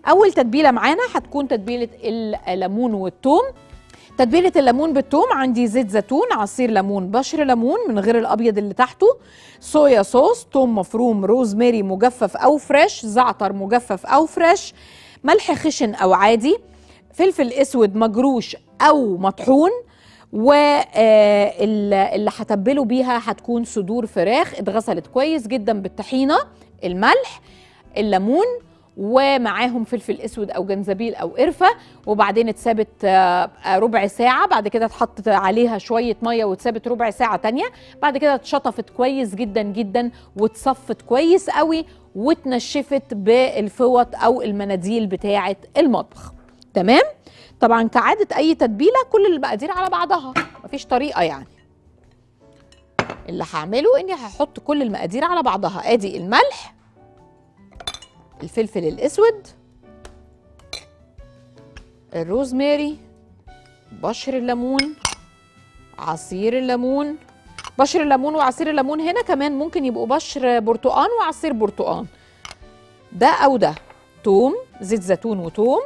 اول تتبيله معانا هتكون تتبيله الليمون والثوم تتبيله الليمون بالثوم عندي زيت زيتون عصير ليمون بشر ليمون من غير الابيض اللي تحته صويا صوص ثوم مفروم روزماري مجفف او فريش زعتر مجفف او فريش ملح خشن او عادي فلفل اسود مجروش او مطحون واللي هتبله بيها هتكون صدور فراخ اتغسلت كويس جدا بالطحينه الملح الليمون ومعاهم فلفل اسود او جنزبيل او قرفه وبعدين اتسابت آه، آه، ربع ساعه بعد كده اتحط عليها شويه ميه واتسابت ربع ساعه تانية بعد كده اتشطفت كويس جدا جدا واتصفت كويس قوي واتنشفت بالفوط او المناديل بتاعه المطبخ تمام طبعا كعاده اي تتبيله كل المقادير على بعضها مفيش طريقه يعني اللي هعمله اني هحط كل المقادير على بعضها ادي الملح الفلفل الاسود الروزماري بشر الليمون عصير الليمون بشر الليمون وعصير الليمون هنا كمان ممكن يبقوا بشر برتقان وعصير برتقان ده او ده توم زيت زيتون وتوم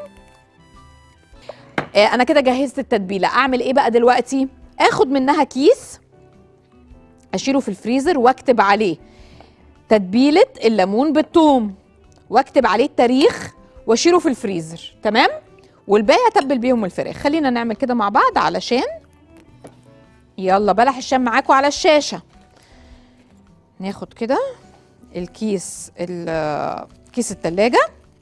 آه انا كده جهزت التتبيله اعمل ايه بقى دلوقتي اخد منها كيس اشيله في الفريزر واكتب عليه تتبيله الليمون بالثوم واكتب عليه التاريخ واشيله في الفريزر تمام والباقي اتبل بيهم الفراخ خلينا نعمل كده مع بعض علشان يلا بلح الشام معاكم على الشاشه ناخد كده الكيس ال- كيس التلاجة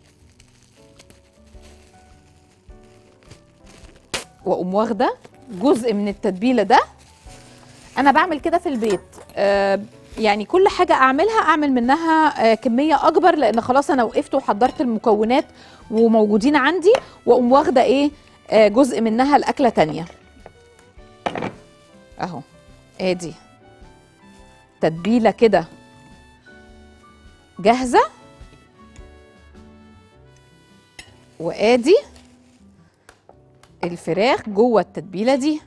واقوم واخده جزء من التتبيله ده انا بعمل كده في البيت آه يعني كل حاجه اعملها اعمل منها آه كميه اكبر لان خلاص انا وقفت وحضرت المكونات وموجودين عندي واقوم واخده ايه آه جزء منها لاكله تانية اهو ادي تتبيله كده جاهزه وادي الفراخ جوه التتبيله دي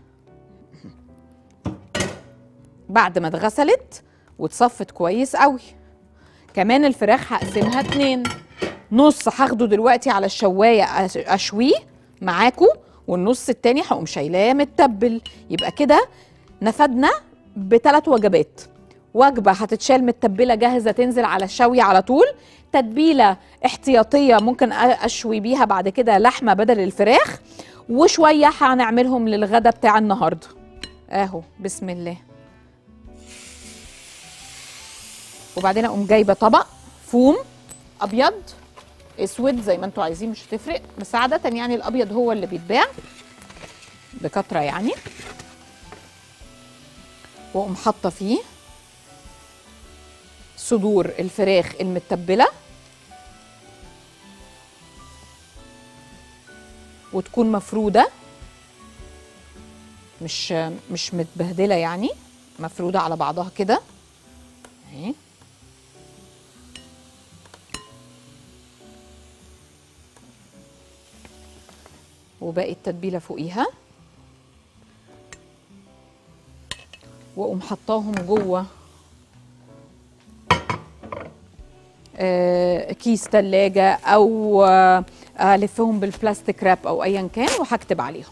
بعد ما اتغسلت واتصفت كويس قوي كمان الفراخ هقسمها اتنين نص هاخده دلوقتي على الشوايه أش- اشويه معاكم والنص التاني هقوم شايلاه متبل يبقى كده نفدنا بثلاث وجبات وجبه هتتشال متبله جاهزه تنزل على الشوي على طول تتبيله احتياطيه ممكن أ- اشوي بيها بعد كده لحمه بدل الفراخ وشويه هنعملهم للغدا بتاع النهارده اهو بسم الله وبعدين اقوم جايبه طبق فوم ابيض اسود زي ما انتوا عايزين مش هتفرق بس عاده يعني الابيض هو اللي بيتباع بكتره يعني واقوم حاطه فيه صدور الفراخ المتبله وتكون مفروده مش مش متبهدله يعني مفروده على بعضها كده اهي وباقي التتبيله فوقيها واقوم حطاهم جوه آه، كيس تلاجة او آه، الفهم بالبلاستيك راب او ايا كان وهكتب عليهم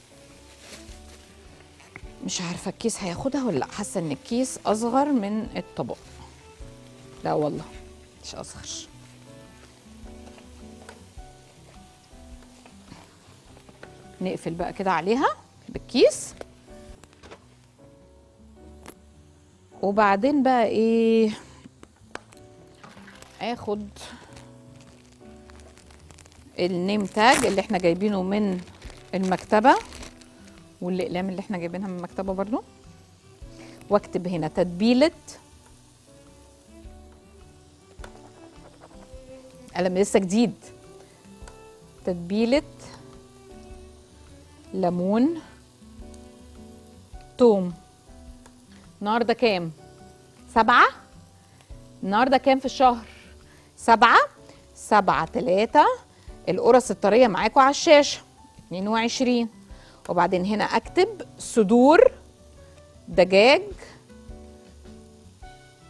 مش عارفه الكيس هياخدها ولا لا حاسه ان الكيس اصغر من الطبق لا والله مش اصغر نقفل بقى كده عليها بالكيس وبعدين بقى ايه اخد النيم تاج اللي احنا جايبينه من المكتبه والاقلام اللي احنا جايبينها من المكتبه برضو واكتب هنا تتبيله قلم لسه جديد تتبيله ليمون توم النهارده كام سبعة النهارده كام في الشهر سبعة سبعة تلاتة القرص الطرية معاكم على الشاشة 22 وبعدين هنا اكتب صدور دجاج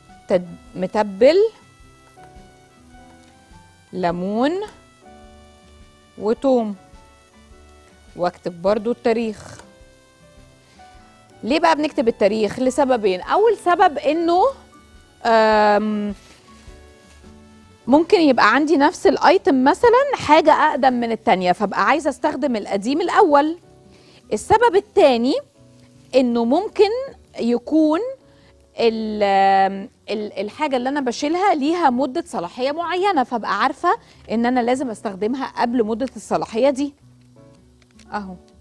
تد... متبل ليمون وتوم واكتب برضو التاريخ ليه بقى بنكتب التاريخ لسببين اول سبب انه أم، ممكن يبقى عندي نفس الايتم مثلا حاجه اقدم من التانية فابقى عايزه استخدم القديم الاول السبب التاني انه ممكن يكون ال ال الحاجه اللي انا بشيلها ليها مده صلاحيه معينه فابقى عارفه ان انا لازم استخدمها قبل مده الصلاحيه دي اهو